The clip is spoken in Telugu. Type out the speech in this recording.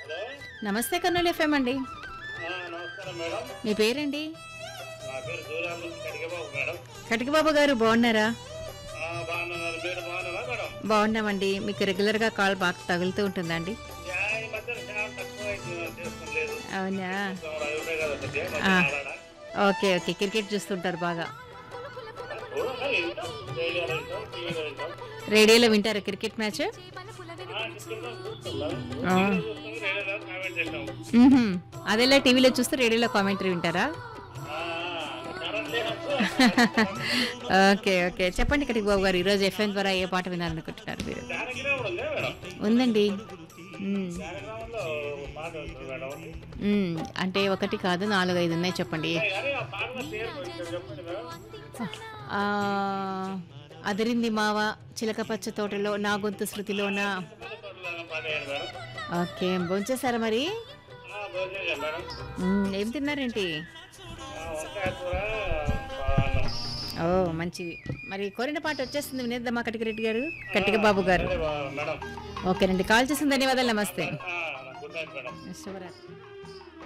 హలో నమస్తే కర్నూలు ఎఫ్ఎం అండి ఆ, నమస్కారం మేడం మీ పేరండి నా పేరు సూర్యాల నుంచి కడిగబాబు మేడం కటికబాబు గారు బాగున్నారా ఆ, బాగున్నారు మీరు బాగున్నారా మేడం బాగున్నామండి మీకు రెగ్యులర్గా కాల్ బాగా తగులుతూ ఉంటుందండి యా, ఈ మధ్య చాలా తక్కువ అయిపోయింది, చేస్తాం లేదు అవునా సంవత్సరం అవి ఉన్నాయి కదా కొద్దిగా, మధ్య ఆ. ఆడాడా? ఓకే ఓకే క్రికెట్ చూస్తుంటారు బాగా చూడండి, వింటాం. రేడియోలో వింటాం, టీవీలో వింటాం. రేడియోలో వింటారా క్రికెట్ మ్యాచ్ ఆ, చూస్తున్నాం, చూస్తున్నాం. ఆ. టీవీలో చూస్తాం, రేడియోలో కామెంట్ చేస్తాం. మ్మ్హ్మ్. అదేలా టీవీలో చూస్తే రేడియోలో కామెంటరీ వింటారా ఆ, కరెంట్ లేనప్పుడు ఓకే ఓకే చెప్పండి కటికబాబు గారు ఈరోజు ఎఫ్ఎం ద్వారా ఏ పాట వినాలనుకుంటున్నారు మీరు జానకిరాముడు ఉందా మేడం ఉందండి మ్మ్. జానకిరాములో ఒక పాట ఉంటుంది మేడం మ్మ్. అంటే ఒకటి కాదు నాలుగు ఐదు ఉన్నాయి చెప్పండి కానీ ఆ పాటల పేరు కొంచెం చెప్పండి మేడం ఆ, అదిరింది మావ చిలక పచ్చ తోటలో నా గొంతు శృతిలోన తోటలో పాట వేయండి మేడం ఓకే భోంచేశారా మరి ఆ, భోజనం చేయండి మేడం మ్మ్. ఏం తిన్నారేంటి ఆ, వంకాయ కూర అన్నం ఓ మంచిది మరి కోరిన పాట వచ్చేస్తుంది వినేద్దామా కటిక రెడ్డి గారు కట్టిక బాబు గారు అదే బా- మేడం ఓకేనండి కాల్ చేసిన ధన్యవాదాలు నమస్తే ఆ, గుడ్ నైట్ మేడం శుభరాత్రి